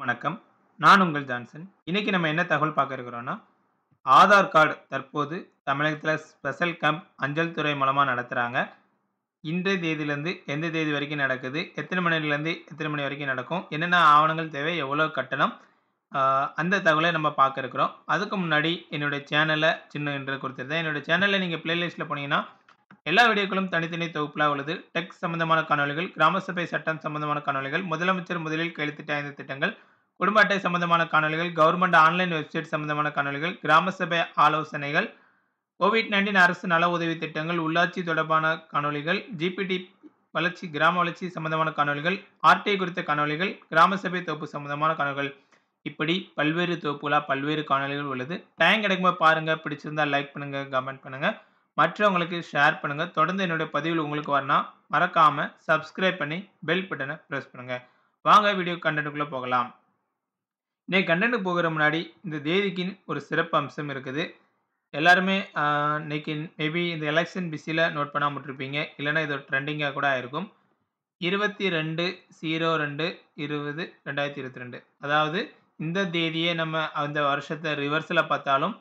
வணக்கம். நான் உங்கள் ஜான்சன். இன்னைக்கு நம்ம என்ன தகவல் பார்க்க இருக்கிறோம்னா, ஆதார் கார்டு தற்போது தமிழகத்தில ஸ்பெஷல் கேம்ப் அஞ்சல் துறை மூலமா நடத்துறாங்க. இன்றைய தேதியிலிருந்து எந்த தேதி வரைக்கும் நடக்குது? எத்தன மணிலேருந்து எத்தன மணி வரைக்கும் நடக்கும்? என்னென்ன ஆவணங்கள் தேவை? எவ்வளவு கட்டணம்? ஆ அந்த தகவல நம்ம பார்க்க இருக்கிறோம். அதுக்கு முன்னாடி என்னுடைய சேனல சின்ன இன்ட்ரோ குடுத்துருந்தேன். என்னோட சேனல்ல நீங்க பிளேலிஸ்ட்ல போனீங்கன்னா, எல்லா வீடியோக்களும் தனித்தனி தொகுப்புலா உள்ளது. டெக் சம்பந்தமான காணொளிகள், கிராம சபை சட்டம் சம்பந்தமான காணொளிகள், முதலமைச்சர் முதலில் கையெழுத்திட்ட 5 திட்டங்கள், குடும்ப அட்டை சம்பந்தமான காணொளிகள், கவர்ன்மென்ட் ஆன்லைன் வெப்சைட் சம்பந்தமான காணொளிகள், கிராம சபை ஆலோசனைகள், கோவிட்-19 அரசு நல உதவி திட்டங்கள், உள்ளாட்சி தொடர்பான காணொளிகள், ஜிபிடி வளர்ச்சி கிராம வளர்ச்சி சம்பந்தமான காணொளிகள், ஆர்டிஐ குறித்த காணொளிகள், கிராம சபை தொகுப்பு சம்பந்தமான காணொளிகள். இப்படி பல்வேறு தொகுப்புகளா பல்வேறு காணொளிகள் உள்ளது. டைம் கிடைக்கும்போது பாருங்க. பிடிச்சிருந்தா லைக் பண்ணுங்க, கமெண்ட் பண்ணுங்க. மற்றவங்களுக்கு ஷேர் பண்ணுங்க. தொடர்ந்து என்னுடைய பதிவுகள் உங்களுக்கு வரணும்னா, மறக்காம சப்ஸ்கிரைப் பண்ணி பெல் பட்டன பிரஸ் பண்ணுங்க. வாங்க வீடியோ கன்டென்ட்க்குள்ள போகலாம். இன்னைக்கு கன்டென்ட்க்கு போகுற முன்னாடி, இந்த தேதிக்குன்னு ஒரு சிறப்பு அம்சம் இருக்குது. எல்லாருமே ஆ இன்னைக்கு மேபி இந்த எலக்ஷன் பிஸில நோட் பண்ணாம விட்டுருப்பீங்க. இல்லன்னா இது ஒரு ட்ரெண்டிங்கா கூட ஆயிருக்கும். 22/02/2022 அதாவது இந்த தேதிய நம்ம அந்த வருஷத்த ரிவர்ஸ்ல பார்த்தாலும்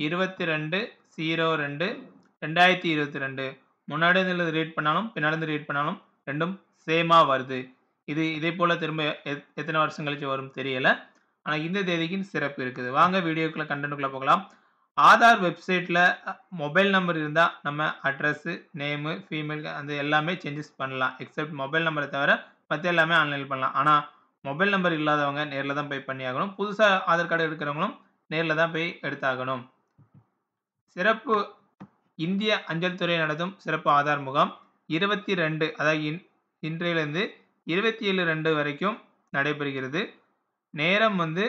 22/02/2022 முன்னாடி இருந்து ரீட் பண்ணாலும், பின்னாடி இருந்து ரீட் பண்ணாலும் 2ம் சேமா வருது. இது இதே போல திரும்ப எத் எத்தன வருஷம் கழிச்சு வரும்னு தெரியல. ஆனா இந்த தேதிக்குன்னு சிறப்பு இருக்குது. வாங்க வீடியோக்குள்ள கன்டென்ட்க்குள்ள போகலாம். ஆதார் வெப்சைட்ல அ மொபைல் நம்பர் இருந்தா நம்ம அட்ரஸ், நேமு, ஃபீமேல் அந்த எல்லாமே சேஞ்சஸ் பண்ணலாம். எக்செப்ட் மொபைல் நம்பர தவிர மத்த எல்லாமே ஆன்லைன்ல பண்ணலாம். ஆனா மொபைல் நம்பர் இல்லாதவங்க நேர்ல தான் போய் பண்ணியாகணும். புதுசா ஆதார் கார்டு எடுக்கிறவங்களும் நேர்ல தான் போய் எடுத்தாகணும். சிறப்பு இந்திய அஞ்சல் துறை நடத்தும் சிறப்பு ஆதார் முகாம் 22 அதாவது இன் இன்றையிலிருந்து 27/2 வரைக்கும் நடைபெறுகிறது. நேரம் வந்து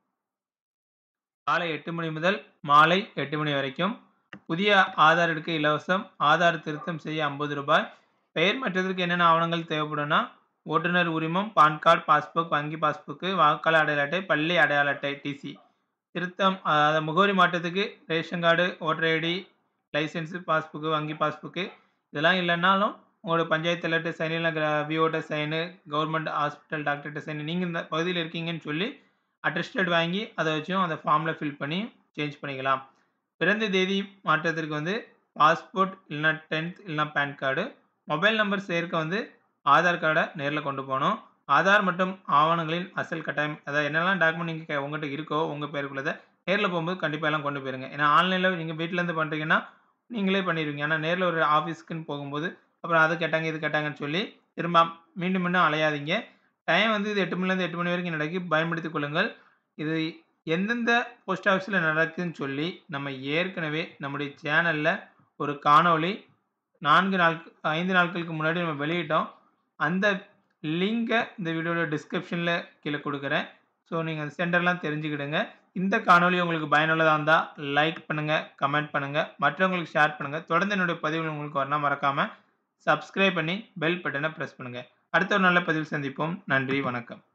காலை 8 மணி முதல் மாலை 8 மணி வரைக்கும். புதிய ஆதார் எடுக்க இலவசம். ஆதார் திருத்தம் செய்ய ரூ. 50. பெயர் மாற்றத்திற்கு என்னென்ன ஆவணங்கள் தேவைப்படும்னா, ஓட்டுநர் உரிமம், பான் கார்டு, பாஸ்புக், வங்கி பாஸ்புக், வாக்காளர் அடையாள அட்டை, பள்ளி அடையாள அட்டை டிசி. திருத்தம் அ முகவரி மாற்றத்துக்கு ration card, voter ID, licence, passbook, வங்கி பாஸ்புக் இதெல்லாம் இல்லன்னாலும் உங்களோட பஞ்சாயத்து தலைவர்ட்ட சைன் இல்ல கிரா விஓட்ட சைனு, கவர்ன்மென்ட் ஹாஸ்பிட்டல் டாக்டர்ட்ட சைன் நீங்க இந்த பகுதியில இருக்கீங்கன்னு சொல்லி அட்டஸ்டட் வாங்கி அத வச்சும் அந்த ஃபார்ம்ல ஃபில் பண்ணி சேஞ்ச் பண்ணிக்கலாம். பிறந்த தேதி மாற்றத்திற்கு வந்து பாஸ்போர்ட் இல்லன்னா 10த் இல்லன்னா பான் கார்டு. மொபைல் நம்பர் சேர்க்க வந்து ஆதார் கார்ட நேர்ல கொண்டு போணும். ஆதார் மற்றும் ஆவணங்களின் அசல் கட்டாயம் அதாவது என்னெல்லாம் டாக்குமெண்ட் நீங்க உங்கட்ட இருக்கோ உங்க பேருக்குள்ளத நேர்ல போகும்போது கண்டிப்பா எல்லாம் கொண்டு போயிருங்க. ஏன்னா ஆன்லைன்ல நீங்க வீட்ல இருந்து பண்றீங்கன்னா, நீங்களே பண்ணிருவீங்க. ஆனா நேர்ல ஒரு ஆஃபீஸ்க்குன்னு போகும்போது, அப்புறம் அது கேட்டாங்க, இது கேட்டாங்கன்னு சொல்லி திரும்ப மீண்டும் மீண்டும் அலையாதீங்க. டைம் வந்து இது 8 மணிலேருந்து 8 மணி வரைக்கும் நடக்கும். பயன்படுத்திக் கொள்ளுங்கள். இது எந்தெந்த போஸ்ட் ஆஃபீஸ்ல நடக்குதுன்னு சொல்லி நம்ம ஏற்கனவே நம்முடைய சேனல்ல ஒரு காணொளி 4 நாள் 5 நாட்களுக்கு முன்னாடி நம்ம வெளியிட்டோம். அந்த லிங்க இந்த வீடியோட டிஸ்கிரிப்ஷன்ல கீழ குடுக்குறேன். ஸோ நீங்க அந்த சென்டர்லாம் தெரிஞ்சுக்கிடுங்க. இந்த காணொளி உங்களுக்கு பயனுள்ளதா இருந்தா லைக் பண்ணுங்க, கமெண்ட் பண்ணுங்க, மற்றவங்களுக்கு ஷேர் பண்ணுங்க. தொடர்ந்து என்னுடைய பதிவுகள் உங்களுக்கு வரணும்னா மறக்காம சப்ஸ்கிரைப் பண்ணி பெல் பட்டன பிரஸ் பண்ணுங்க. அடுத்த ஒரு நல்ல பதிவில் சந்திப்போம். நன்றி, வணக்கம்.